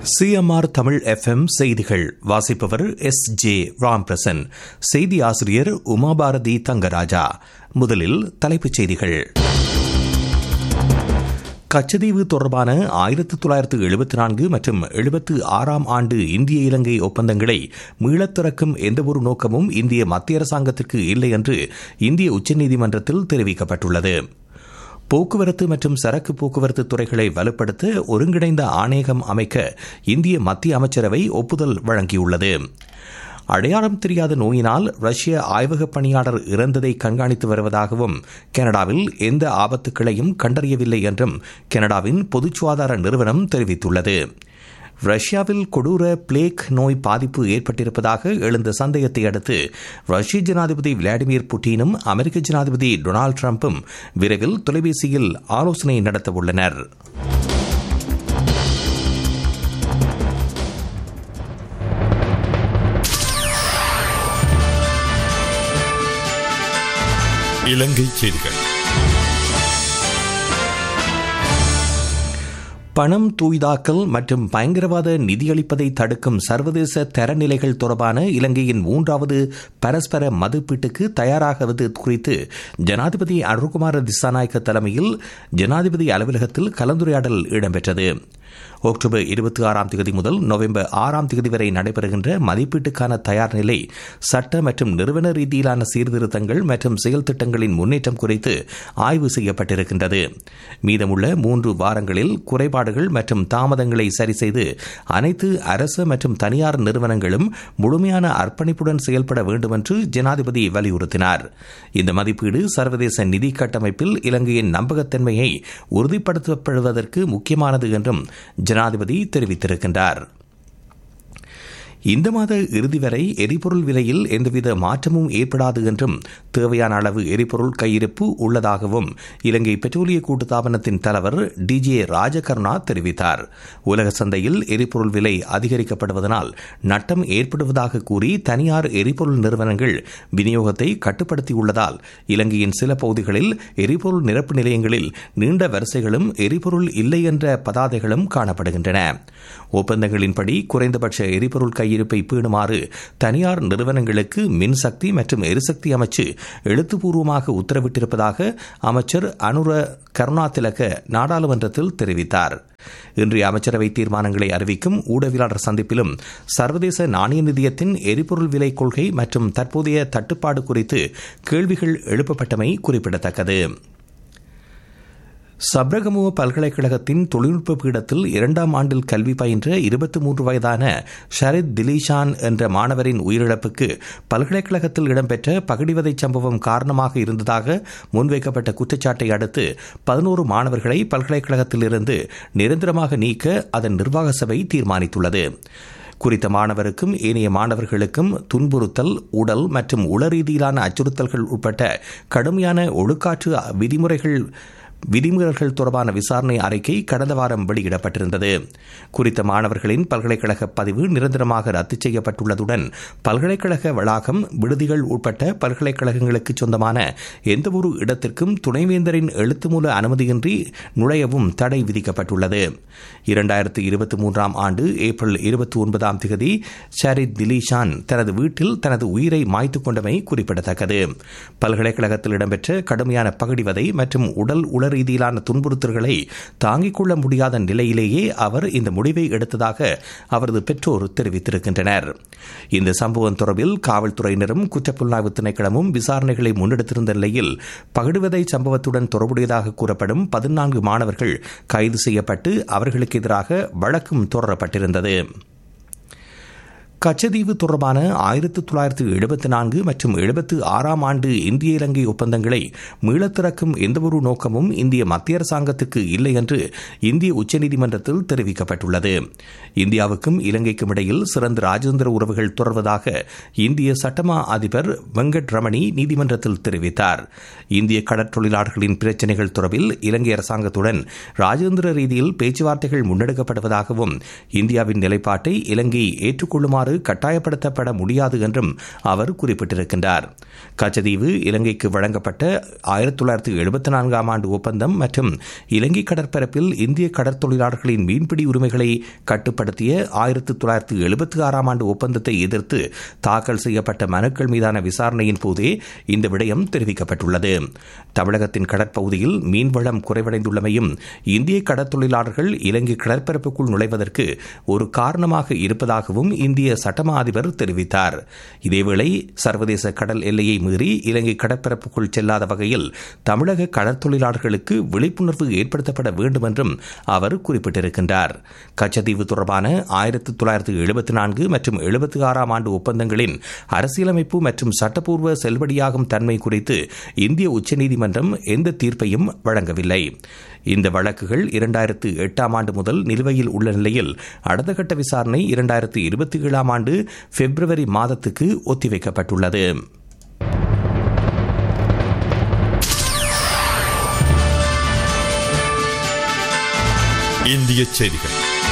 CMR Tamil FM செய்திகள் வாசிப்பவர் S J Ramprasan செய்தி ஆசிரியர் உமாபாரதி தங்கராஜா முதலில் தலைப்புச் செய்திகள் கச்சதீவு தொடர்பான ஆயிரத்து தொள்ளாயிரத்து எழுபத்தி நான்கு மற்றும் எழுபத்து ஆறாம் ஆண்டு இந்திய இலங்கை ஒப்பந்தங்களை மீளத் திறக்கும் எந்தவொரு நோக்கமும் இந்திய மத்திய அரசாங்கத்திற்கு இல்லை என்று இந்திய உச்சநீதிமன்றத்தில் தெரிவிக்கப்பட்டுள்ளது போக்குவரத்து மற்றும் சரக்கு போக்குவரத்து துறைகளை வலுப்படுத்த ஒருங்கிணைந்த ஆணையகம் அமைக்க இந்திய மத்திய அமைச்சரவை ஒப்புதல் வழங்கியுள்ளது அடையாளம் தெரியாத நோயினால் ரஷ்ய ஆய்வக பணியாளர் இறந்ததை கண்காணித்து வருவதாகவும் கனடாவில் எந்த ஆபத்துக்களையும் கண்டறியவில்லை என்றும் கனடாவின் பொது சுகாதார நிறுவனம் தெரிவித்துள்ளது ரஷ்யாவில் கொடூர பிளேக் நோய் பாதிப்பு ஏற்பட்டிருப்பதாக எழுந்த சந்தேகத்தை அடுத்து ரஷ்ய ஜனாதிபதி விளாடிமிர் புட்டினும் அமெரிக்க ஜனாதிபதி டொனால்டு டிரம்பும் விரைவில் தொலைபேசியில் ஆலோசனை நடத்தவுள்ளனர் இலங்கை செய்திகள் பணம் தூய்தாக்கல் மற்றும் பயங்கரவாத நிதியளிப்பதை தடுக்கும் சர்வதேச தரநிலைகள் தொடர்பான இலங்கையின் மூன்றாவது பரஸ்பர மதிப்பீட்டுக்கு தயாராகுவது குறித்து ஜனாதிபதி அருண்குமார திசாநாயக்க தலைமையில் ஜனாதிபதி அலுவலகத்தில் கலந்துரையாடல் இடம்பெற்றது அக்டோபர் இருபத்தி ஆறாம் தேதி முதல் நவம்பர் ஆறாம் தேதி வரை நடைபெறுகின்ற மதிப்பீட்டுக்கான தயார் நிலை சட்ட மற்றும் நிறுவன ரீதியிலான சீர்திருத்தங்கள் மற்றும் செயல் திட்டங்களின் முன்னேற்றம் குறித்து ஆய்வு செய்யப்பட்டிருக்கின்றது மீதமுள்ள மூன்று வாரங்களில் குறைபாடுகள் மற்றும் தாமதங்களை சரி செய்து அனைத்து அரசு மற்றும் தனியார் நிறுவனங்களும் முழுமையான அர்ப்பணிப்புடன் செயல்பட வேண்டும் என்று ஜனாதிபதி வலியுறுத்தினார் இந்த மதிப்பீடு சர்வதேச நிதி கட்டமைப்பில் இலங்கையின் நம்பகத்தன்மையை உறுதிப்படுத்தப்படுவதற்கு முக்கியமானது என்றும் ஜனாதிபதி தெரிவித்திருக்கின்றார் இந்த மாத இறுதி வரை எரிபொருள் விலையில் எந்தவித மாற்றமும் ஏற்படாது என்றும் தேவையான அளவு எரிபொருள் கையிருப்பு உள்ளதாகவும் இலங்கை பெட்ரோலிய கூட்டுத்தாபனத்தின் தலைவர் டி ஜே ராஜகர்ணா தெரிவித்தார் உலக சந்தையில் எரிபொருள் விலை அதிகரிக்கப்படுவதனால் நட்டம் ஏற்படுவதாக கூறி தனியார் எரிபொருள் நிறுவனங்கள் விநியோகத்தை கட்டுப்படுத்தியுள்ளதால் இலங்கையின் சில பகுதிகளில் எரிபொருள் நிரப்பு நிலையங்களில் நீண்ட வரிசைகளும் எரிபொருள் இல்லை என்ற பதாதைகளும் காணப்படுகின்றன ஒப்பந்தங்களின்படி குறைந்தபட்ச எரிபொருள் கையிருப்பை பேணுமாறு தனியார் நிறுவனங்களுக்கு மின்சக்தி மற்றும் எரிசக்தி அமைச்சு எழுத்துப்பூர்வமாக உத்தரவிட்டிருப்பதாக அமைச்சர் அனுர கருணாதிலக நாடாளுமன்றத்தில் தெரிவித்தார் இன்றைய அமைச்சரவை தீர்மானங்களை அறிவிக்கும் ஊடகவியலாளர் சந்திப்பிலும் சர்வதேச நாணய நிதியத்தின் எரிபொருள் விலை கொள்கை மற்றும் தற்போதைய தட்டுப்பாடு குறித்து கேள்விகள் எழுப்பப்பட்டமை குறிப்பிடத்தக்கது சப்ரகமுவ பல்கலைக்கழகத்தின் தொழில்நுட்ப பீடத்தில் இரண்டாம் ஆண்டில் கல்வி பயின்ற இருபத்தி மூன்று வயதான ஷரித் திலீஷான் என்ற மாணவரின் உயிரிழப்புக்கு பல்கலைக்கழகத்தில் இடம்பெற்ற பகடிவதை சம்பவம் காரணமாக இருந்ததாக முன்வைக்கப்பட்ட குற்றச்சாட்டை அடுத்து பதினோரு மாணவர்களை பல்கலைக்கழகத்திலிருந்து நிரந்தரமாக நீக்க அதன் நிர்வாக சபை தீர்மானித்துள்ளது குறித்த மாணவருக்கும் ஏனைய மாணவர்களுக்கும் துன்புறுத்தல் உடல் மற்றும் உளரீதியிலான அச்சுறுத்தல்கள் உட்பட்ட கடுமையான ஒழுக்காற்று விதிமுறைகள் விதிமுறைகள் தொடர்பான விசாரணை அறிக்கை கடந்த வாரம் வெளியிடப்பட்டிருந்தது குறித்த மாணவர்களின் பல்கலைக்கழக பதிவு நிரந்தரமாக ரத்து செய்யப்பட்டுள்ளதுடன் பல்கலைக்கழக வளாகம் விடுதிகள் உட்பட்ட பல்கலைக்கழகங்களுக்கு சொந்தமான எந்தவொரு இடத்திற்கும் துணைவேந்தரின் எழுத்துமூல அனுமதியின்றி நுழையவும் தடை விதிக்கப்பட்டுள்ளது இரண்டாயிரத்து இருபத்தி மூன்றாம் ஆண்டு ஏப்ரல் இருபத்தி ஒன்பதாம் தேதி ஷரித் திலீஷான் தனது வீட்டில் தனது உயிரை மாய்த்துக் கொண்டமை குறிப்பிடத்தக்கது பல்கலைக்கழகத்தில் இடம்பெற்ற கடுமையான பகடிவதை மற்றும் உடல் உள ரீதியிலான துன்புறுத்தல்களை தாங்கிக் கொள்ள முடியாத நிலையிலேயே அவர் இந்த முடிவை எடுத்ததாக அவரது பெற்றோர் தெரிவித்திருக்கின்றனர் இந்த சம்பவம் தொடர்பில் காவல்துறையினரும் குற்றப்புலனாய்வு திணைக்களமும் விசாரணைகளை முன்னெடுத்திருந்த நிலையில் பகிடுவதை சம்பவத்துடன் தொடர்புடையதாக கூறப்படும் பதினான்கு மாணவர்கள் கைது செய்யப்பட்டு அவர்களுக்கு எதிராக வழக்கும் தொடரப்பட்டிருந்தது கச்சதீவு தொடர்பான ஆயிரத்து தொள்ளாயிரத்து எழுபத்தி நான்கு மற்றும் எழுபத்து ஆறாம் ஆண்டு இந்திய இலங்கை ஒப்பந்தங்களை மீளத் திறக்கும் எந்தவொரு நோக்கமும் இந்திய மத்திய அரசாங்கத்துக்கு இல்லை என்று இந்திய உச்சநீதிமன்றத்தில் தெரிவிக்கப்பட்டுள்ளது இந்தியாவுக்கும் இலங்கைக்கும் இடையில் சிறந்த ராஜேந்திர உறவுகள் தொடர்வதாக இந்திய சட்டமா அதிபர் வெங்கட் ரமணி நீதிமன்றத்தில் தெரிவித்தார் இந்திய கடற்றொழிலாளர்களின் பிரச்சினைகள் தொடர்பில் இலங்கை அரசாங்கத்துடன் ராஜேந்திர ரீதியில் பேச்சுவார்த்தைகள் முன்னெடுக்கப்படுவதாகவும் இந்தியாவின் நிலைப்பாட்டை இலங்கை ஏற்றுக்கொள்ளுமாறு இவ்வாறு கட்டாயப்படுத்தப்பட முடியாது என்றும் அவர் குறிப்பிட்டிருக்கின்றார் கச்சதீவு இலங்கைக்கு வழங்கப்பட்ட ஆயிரத்தி தொள்ளாயிரத்தி எழுபத்தி நான்காம் ஆண்டு ஒப்பந்தம் மற்றும் இலங்கை கடற்பரப்பில் இந்திய கடற்தொழிலாளர்களின் மீன்பிடி உரிமைகளை கட்டுப்படுத்திய ஆயிரத்தி தொள்ளாயிரத்தி எழுபத்தி ஆறாம் ஆண்டு ஒப்பந்தத்தை எதிர்த்து தாக்கல் செய்யப்பட்ட மனுக்கள் மீதான விசாரணையின் போதே இந்த விடயம் தெரிவிக்கப்பட்டுள்ளது தமிழகத்தின் கடற்பகுதியில் மீன்வளம் குறைவடைந்துள்ளமையும் இந்திய கடற்தொழிலாளர்கள் இலங்கை கடற்பரப்புக்குள் நுழைவதற்கு ஒரு காரணமாக இருப்பதாகவும் இந்திய சட்டமா அதிபர் தெரிவித்தார் இதேவேளை சர்வதேச கடல் எல்லையை மீறி இலங்கை கடற்பரப்புக்குள் செல்லாத வகையில் தமிழக கடற்தொழிலாளர்களுக்கு விழிப்புணர்வு ஏற்படுத்தப்பட வேண்டும் என்றும் அவர் குறிப்பிட்டிருக்கின்றார் கச்சத்தீவு தொடர்பான ஆயிரத்தி தொள்ளாயிரத்தி எழுபத்தி நான்கு மற்றும் எழுபத்தி ஆறாம் ஆண்டு ஒப்பந்தங்களின் அரசியலமைப்பு மற்றும் சட்டப்பூர்வ செல்லுபடியாகும் தன்மை குறித்து இந்திய உச்சநீதிமன்றம் எந்த தீர்ப்பையும் வழங்கவில்லை இந்த வழக்குகள் இரண்டாயிரத்து எட்டாம் ஆண்டு முதல் நிலுவையில் உள்ள நிலையில் அடுத்த கட்ட விசாரணை இரண்டாயிரத்து இருபத்தி ஏழாம் ஆண்டு பிப்ரவரி மாதத்துக்கு ஒத்திவைக்கப்பட்டுள்ளது இந்திய செய்திகள்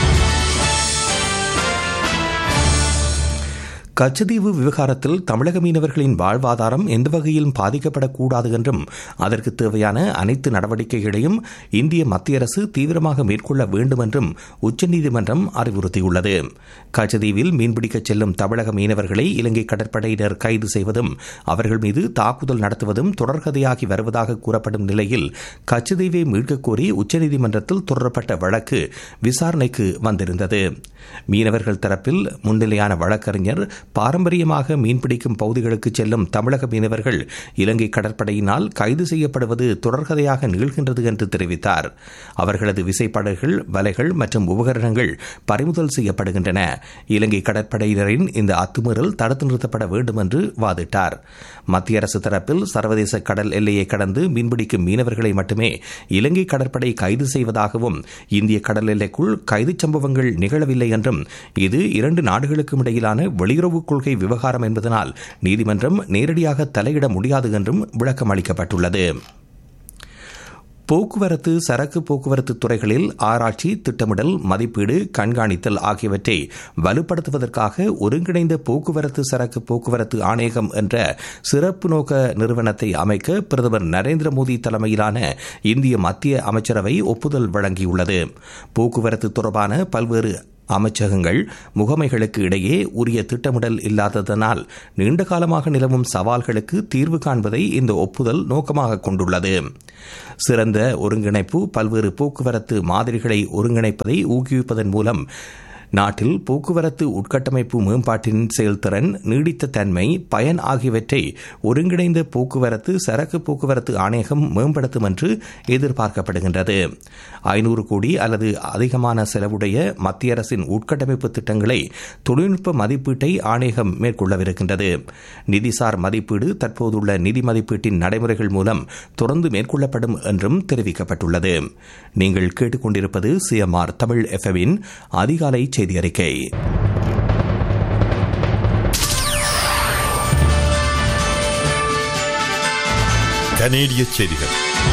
கச்சதீவு விவகாரத்தில் தமிழக மீனவர்களின் வாழ்வாதாரம் எந்த வகையிலும் பாதிக்கப்படக்கூடாது என்றும் அதற்கு தேவையான அனைத்து நடவடிக்கைகளையும் இந்திய மத்திய அரசு தீவிரமாக மேற்கொள்ள வேண்டும் என்றும் உச்சநீதிமன்றம் அறிவுறுத்தியுள்ளது கச்சதீவில் மீன்பிடிக்கச் செல்லும் தமிழக மீனவர்களை இலங்கை கடற்படையினர் கைது செய்வதும் அவர்கள் மீது தாக்குதல் நடத்துவதும் தொடர்கதையாகி வருவதாக கூறப்படும் நிலையில் கச்சதீவை மீட்கக் கோரி உச்சநீதிமன்றத்தில் தொடரப்பட்ட வழக்கு விசாரணைக்கு வந்திருந்தது மீனவர்கள் தரப்பில் முன்னிலையான வழக்கறிஞர் பாரம்பரியமாக மீன்பிடிக்கும் பகுதிகளுக்கு செல்லும் தமிழக மீனவர்கள் இலங்கை கடற்படையினால் கைது செய்யப்படுவது தொடர்கதையாக நிகழ்கின்றது என்று தெரிவித்தார் அவர்களது விசைப்படகுகள் வலைகள் மற்றும் உபகரணங்கள் பறிமுதல் செய்யப்படுகின்றன இலங்கை கடற்படையினரின் இந்த அத்துமீறல் தடுத்து நிறுத்தப்பட வேண்டும் என்று வாதிட்டார் மத்திய அரசு தரப்பில் சர்வதேச கடல் எல்லையை கடந்து மீன்பிடிக்கும் மீனவர்களை மட்டுமே இலங்கை கடற்படை கைது செய்வதாகவும் இந்திய கடல் எல்லைக்குள் கைது சம்பவங்கள் நிகழவில்லை என்றும் இது இரண்டு நாடுகளுக்கும் இடையிலான வெளியுறவு கொள்கை விவகாரம் என்பதனால் நீதிமன்றம் நேரடியாக தலையிட முடியாது என்றும் விளக்கம் அளிக்கப்பட்டுள்ளது போக்குவரத்து சரக்கு போக்குவரத்து துறைகளில் ஆராய்ச்சி திட்டமிடல் மதிப்பீடு கண்காணித்தல் ஆகியவற்றை வலுப்படுத்துவதற்காக ஒருங்கிணைந்த போக்குவரத்து சரக்கு போக்குவரத்து ஆணையகம் என்ற சிறப்பு நோக்க நிறுவனத்தை அமைக்க பிரதமர் நரேந்திர மோடி தலைமையிலான இந்திய மத்திய அமைச்சரவை ஒப்புதல் வழங்கியுள்ளது போக்குவரத்து தொடர்பான பல்வேறு அமைச்சகங்கள் முகமைகளுக்கு இடையே உரிய திட்டமிடல் இல்லாததனால் நீண்ட காலமாக நிலவும் சவால்களுக்கு தீர்வு காண்பதை இந்த ஒப்புதல் நோக்கமாக கொண்டுள்ளது சிறந்த ஒருங்கிணைப்பு பல்வேறு போக்குவரத்து மாதிரிகளை ஒருங்கிணைப்பதை ஊக்குவிப்பதன் மூலம் நாட்டில் போக்குவரத்து உட்கட்டமைப்பு மேம்பாட்டின் செயல்திறன் நீடித்த தன்மை பயன் ஆகியவற்றை ஒருங்கிணைந்த போக்குவரத்து சரக்கு போக்குவரத்து ஆணையகம் மேம்படுத்தும் என்று எதிர்பார்க்கப்படுகின்றது ஐநூறு கோடி அல்லது அதிகமான செலவுடைய மத்திய அரசின் உட்கட்டமைப்பு திட்டங்களை தொழில்நுட்ப மதிப்பீட்டை ஆணையகம் மேற்கொள்ளவிருக்கின்றது நிதிசார் மதிப்பீடு தற்போதுள்ள நிதி மதிப்பீட்டின் நடைமுறைகள் மூலம் தொடர்ந்து மேற்கொள்ளப்படும் என்றும் தெரிவிக்கப்பட்டுள்ளது நீங்கள் கேட்டுக்கொண்டிருப்பது சிஎம்ஆர் தமிழ் எஃப்எம்மின் அதிகாலை செய்தி அறிக்கை கனேடிய செய்திகள்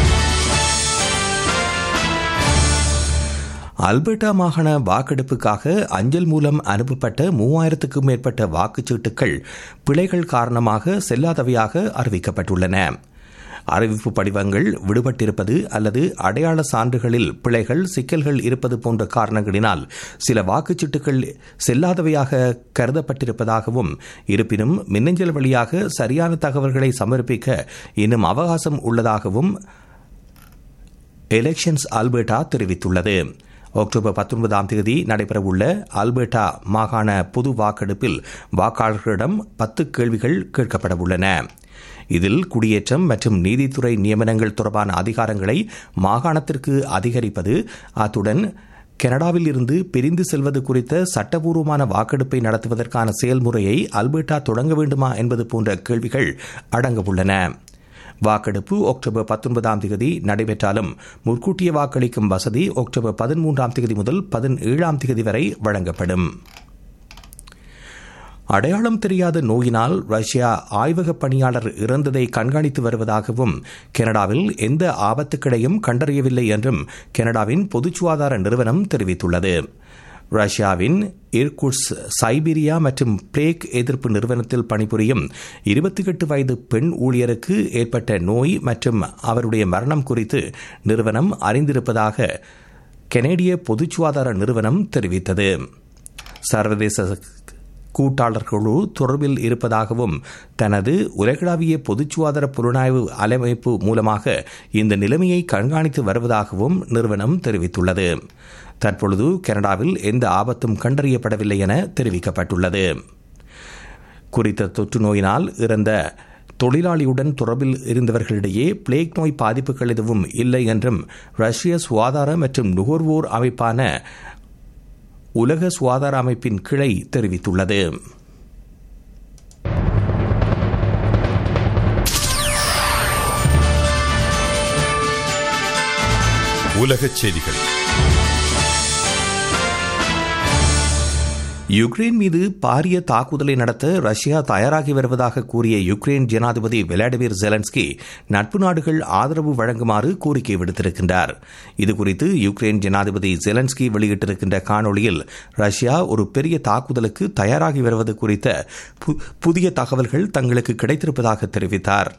அல்பர்டா மாகாண வாக்கெடுப்புக்காக அஞ்சல் மூலம் அனுப்பப்பட்ட மூவாயிரத்துக்கும் மேற்பட்ட வாக்குச்சீட்டுகள் பிழைகள் காரணமாக செல்லாதவையாக அறிவிக்கப்பட்டுள்ளன அறிவிப்பு படிவங்கள் விடுபட்டிருப்பது அல்லது அடையாள சான்றுகளில் பிழைகள் சிக்கல்கள் இருப்பது போன்ற காரணங்களினால் சில வாக்குச்சீட்டுகள் செல்லாதவையாக கருதப்பட்டிருப்பதாகவும் இருப்பினும் மின்னஞ்சல் வழியாக சரியான தகவல்களை சமர்ப்பிக்க இன்னும் அவகாசம் உள்ளதாகவும் எலெக்ஷன்ஸ் ஆல்பர்டா தெரிவித்துள்ளது அக்டோபர் பத்தொன்பதாம் தேதி நடைபெறவுள்ள ஆல்பர்டா மாகாண பொது வாக்கெடுப்பில் வாக்காளர்களிடம் பத்து கேள்விகள் கேட்கப்பட உள்ளன இதில் குடியேற்றம் மற்றும் நீதித்துறை நியமனங்கள் தொடர்பான அதிகாரங்களை மாகாணத்திற்கு அதிகரிப்பது அத்துடன் கனடாவில் இருந்து பிரிந்து செல்வது குறித்த சட்டபூர்வமான வாக்கெடுப்பை நடத்துவதற்கான செயல்முறையை அல்பர்டா தொடங்க வேண்டுமா என்பது போன்ற கேள்விகள் அடங்கவுள்ளன வாக்கெடுப்பு அக்டோபர் பத்தொன்பதாம் தேதி நடைபெற்றாலும் முன்கூட்டிய வாக்களிக்கும் வசதி அக்டோபர் பதிமூன்றாம் தேதி முதல் பதினேழாம் தேதி வரை வழங்கப்படும் அடையாளம் தெரியாத நோயினால் ரஷ்யா ஆய்வக பணியாளர் இறந்ததை கண்காணித்து வருவதாகவும் கனடாவில் எந்த ஆபத்துக்களையும் கண்டறியவில்லை என்றும் கனடாவின் பொது சுகாதார நிறுவனம் தெரிவித்துள்ளது ரஷ்யாவின் இர்குட்ஸ் சைபீரியா மற்றும் பிளேக் எதிர்ப்பு நிறுவனத்தில் பணிபுரியும் இருபத்தி எட்டு வயது பெண் ஊழியருக்கு ஏற்பட்ட நோய் மற்றும் அவருடைய மரணம் குறித்து நிறுவனம் அறிந்திருப்பதாக கெனடிய பொது சுகாதார நிறுவனம் தெரிவித்தது சர்வதேச கூட்டாளர்களு தொடர்பில் இருப்பதாகவும் தனது உலகளாவிய பொது சுகாதார புலனாய்வு அமைப்பு மூலமாக இந்த நிலைமையை கண்காணித்து வருவதாகவும் நிறுவனம் தெரிவித்துள்ளது தற்பொழுது கனடாவில் எந்த ஆபத்தும் கண்டறியப்படவில்லை என தெரிவிக்கப்பட்டுள்ளது குறித்த தொற்று நோயினால் இறந்த தொழிலாளியுடன் தொடர்பில் இருந்தவர்களிடையே பிளேக் நோய் பாதிப்புகள் எதுவும் இல்லை என்றும் ரஷ்ய சுகாதார மற்றும் நுகர்வோர் அமைப்பான உலக சுகாதார அமைப்பின் கிளை தெரிவித்துள்ளது உலகச் செய்திகள் யுக்ரைன் மீது பாரிய தாக்குதலை நடத்த ரஷ்யா தயாராகி வருவதாக கூறிய யுக்ரைன் ஜனாதிபதி விளாடிமிர் ஜெலன்ஸ்கி நட்பு நாடுகள் ஆதரவு வழங்குமாறு கோரிக்கை விடுத்திருக்கின்றார் இதுகுறித்து யுக்ரைன் ஜனாதிபதி ஜெலன்ஸ்கி வெளியிட்டிருக்கின்ற காணொளியில் ரஷ்யா ஒரு பெரிய தாக்குதலுக்கு தயாராகி வருவது குறித்த புதிய தகவல்கள் தங்களுக்கு கிடைத்திருப்பதாக தெரிவித்தார்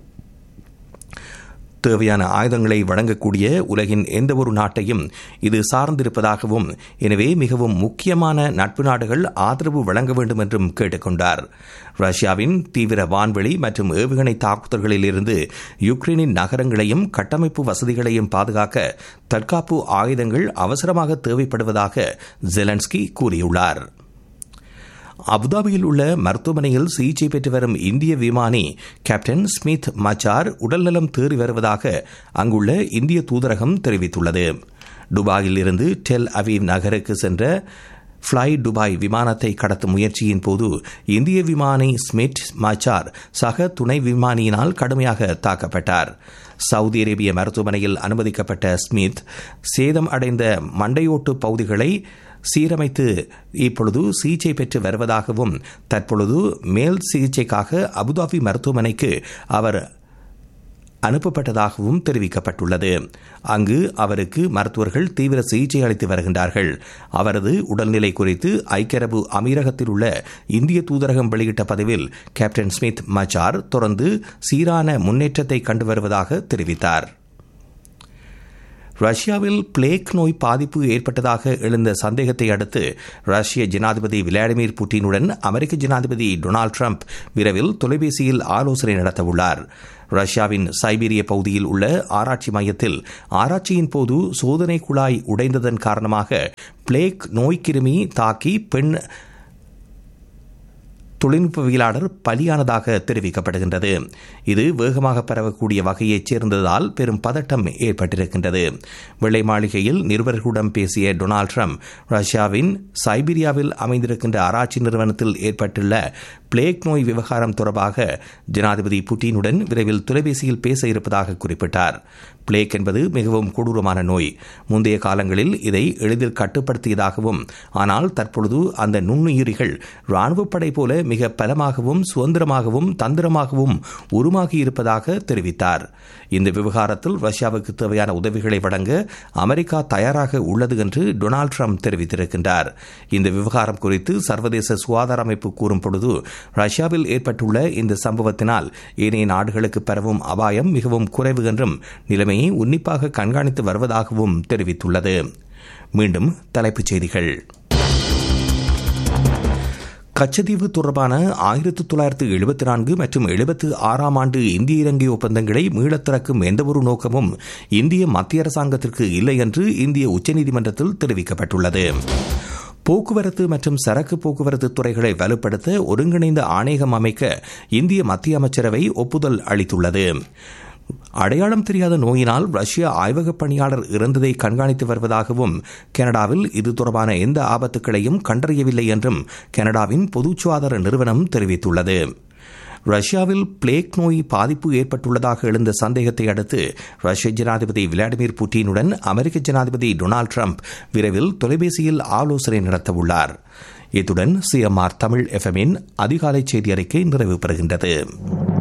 தேவையான ஆயுதங்களை வழங்கக்கூடிய உலகின் எந்தவொரு நாட்டையும் இது சார்ந்திருப்பதாகவும் எனவே மிகவும் முக்கியமான நட்பு நாடுகள் ஆதரவு வழங்க வேண்டும் என்றும் கேட்டுக்கொண்டார் ரஷ்யாவின் தீவிர வான்வெளி மற்றும் ஏவுகணை தாக்குதல்களில் இருந்து யுக்ரைனின் நகரங்களையும் கட்டமைப்பு வசதிகளையும் பாதுகாக்க தற்காப்பு ஆயுதங்கள் அவசரமாக தேவைப்படுவதாக ஜெலன்ஸ்கி கூறியுள்ளார் அபுதாபியில் உள்ள மருத்துவமனையில் சிகிச்சை பெற்று வரும் இந்திய விமானி கேப்டன் ஸ்மித் மச்சார் உடல்நலம் தேறி வருவதாக அங்குள்ள இந்திய தூதரகம் தெரிவித்துள்ளது துபாயில் இருந்து டெல் அவீவ் நகருக்கு சென்ற ஃப்ளை துபாய் விமானத்தை கடத்தும் முயற்சியின் போது இந்திய விமானி ஸ்மித் மச்சார் சக துணை விமானியினால் கடுமையாக தாக்கப்பட்டார் சவுதி அரேபிய மருத்துவமனையில் அனுமதிக்கப்பட்ட ஸ்மித் சேதம் அடைந்த மண்டையோட்டு பகுதிகளை சீரமைத்து இப்பொழுது சிகிச்சை பெற்று வருவதாகவும் தற்பொழுது மேல் சிகிச்சைக்காக அபுதாபி மருத்துவமனைக்கு அவர் அனுப்பப்பட்டதாகவும் தெரிவிக்கப்பட்டுள்ளது அங்கு அவருக்கு மருத்துவர்கள் தீவிர சிகிச்சை அளித்து வருகின்றார்கள் அவரது உடல்நிலை குறித்து ஐக்கிய அரபு அமீரகத்தில் உள்ள இந்திய தூதரகம் வெளியிட்ட பதிவில் கேப்டன் ஸ்மித் மச்சார் தொடர்ந்து சீரான முன்னேற்றத்தை கண்டு வருவதாக தெரிவித்தார் ரஷ்யாவில் பிளேக் நோய் பாதிப்பு ஏற்பட்டதாக எழுந்த சந்தேகத்தை அடுத்து ரஷ்ய ஜனாதிபதி விளாடிமிர் புட்டினுடன் அமெரிக்க ஜனாதிபதி டொனால்டு டிரம்ப் விரைவில் தொலைபேசியில் ஆலோசனை நடத்தவுள்ளார் ரஷ்யாவின் சைபீரிய பகுதியில் உள்ள ஆராய்ச்சி மையத்தில் ஆராய்ச்சியின் போது சோதனை குழாய் உடைந்ததன் காரணமாக பிளேக் நோய்க்கிருமி தாக்கி பெண் தொழில்நுட்பவியலாளர் பலியானதாக தெரிவிக்கப்படுகின்றது இது வேகமாக பரவக்கூடிய வகையைச் சேர்ந்ததால் பெரும் பதட்டம் ஏற்பட்டிருக்கின்றது வெள்ளை மாளிகையில் நிருபர்களுடன் பேசிய டொனால்டு ட்ரம்ப் ரஷ்யாவின் சைபீரியாவில் அமைந்திருக்கின்ற ஆராய்ச்சி நிறுவனத்தில் ஏற்பட்டுள்ள பிளேக் நோய் விவகாரம் தொடர்பாக ஜனாதிபதி புட்டினுடன் விரைவில் தொலைபேசியில் பேச இருப்பதாக குறிப்பிட்டார் பிளேக் என்பது மிகவும் கொடூரமான நோய் முந்தைய காலங்களில் இதை எளிதில் கட்டுப்படுத்தியதாகவும் ஆனால் தற்பொழுது அந்த நுண்ணுயிரிகள் ராணுவப்படை போல மிக பலமாகவும் சுதந்திரமாகவும் தந்திரமாகவும் உருமாகி இருப்பதாக தெரிவித்தார் இந்த விவகாரத்தில் ரஷ்யாவுக்கு தேவையான உதவிகளை வழங்க அமெரிக்கா தயாராக உள்ளது என்று டொனால்டு ட்ரம்ப் தெரிவித்திருக்கின்றார் இந்த விவகாரம் குறித்து சர்வதேச சுகாதார அமைப்பு கூறும் பொழுது ரஷ்யாவில் ஏற்பட்டுள்ள இந்த சம்பவத்தினால் ஏனைய நாடுகளுக்கு பரவும் அபாயம் மிகவும் குறைவு என்றும் நிலைமையை உன்னிப்பாக கண்காணித்து வருவதாகவும் தெரிவித்துள்ளது மீண்டும் தலைப்புச் செய்திகள் கச்சத்தீவு தொடர்பான ஆயிரத்தி தொள்ளாயிரத்து எழுபத்தி நான்கு மற்றும் எழுபத்து ஆறாம் ஆண்டு இந்திய இலங்கை ஒப்பந்தங்களை மீளத் திறக்கும் எந்தவொரு நோக்கமும் இந்திய மத்திய அரசாங்கத்திற்கு இல்லை என்று இந்திய உச்சநீதிமன்றத்தில் தெரிவிக்கப்பட்டுள்ளது போக்குவரத்து மற்றும் சரக்கு போக்குவரத்து துறைகளை வலுப்படுத்த ஒருங்கிணைந்த ஆணையகம் அமைக்க இந்திய மத்திய அமைச்சரவை ஒப்புதல் அளித்துள்ளது அடையாளம் தெரியாத நோயினால் ரஷ்ய ஆய்வக பணியாளர் இறந்ததை கண்காணித்து வருவதாகவும் கனடாவில் இது தொடர்பான எந்த ஆபத்துக்களையும் கண்டறியவில்லை என்றும் கனடாவின் பொது சுகாதார நிறுவனம் தெரிவித்துள்ளது ரஷ்யாவில் பிளேக் நோய் பாதிப்பு ஏற்பட்டுள்ளதாக எழுந்த சந்தேகத்தை அடுத்து ரஷ்ய ஜனாதிபதி விளாடிமிர் புட்டினுடன் அமெரிக்க ஜனாதிபதி டொனால்டு ட்ரம்ப் விரைவில் தொலைபேசியில் ஆலோசனை நடத்தவுள்ளார் இத்துடன் சிஎம்ஆர் தமிழ் எஃப்எம்மின் அதிகாலை செய்தி அறிக்கை நிறைவு பெறுகின்றது